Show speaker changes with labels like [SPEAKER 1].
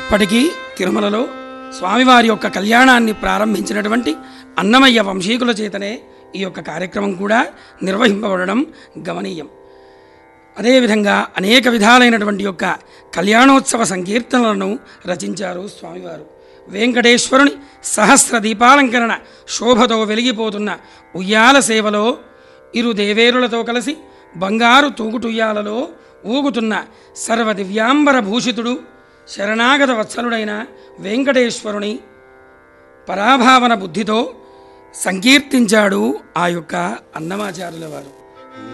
[SPEAKER 1] ఇప్పటికీ తిరుమలలో స్వామివారి యొక్క కళ్యాణాన్ని ప్రారంభించినటువంటి అన్నమయ్య వంశీకుల చేతనే ఈ యొక్క కార్యక్రమం కూడా నిర్వహింపబడడం గమనీయం అదేవిధంగా అనేక విధాలైనటువంటి యొక్క కళ్యాణోత్సవ సంకీర్తనలను రచించారు స్వామివారు వెంకటేశ్వరుని సహస్ర దీపాలంకరణ శోభతో వెలిగిపోతున్న ఉయ్యాల సేవలో ఇరు దేవేరులతో కలిసి బంగారు తూగుటుయ్యాలలో ఊగుతున్న సర్వ దివ్యాంబర భూషితుడు శరణాగత వత్సలుడైన వెంకటేశ్వరుని పరాభావన బుద్ధితో సంకీర్తించాడు ఆ యొక్క అన్నమాచార్యుల వారు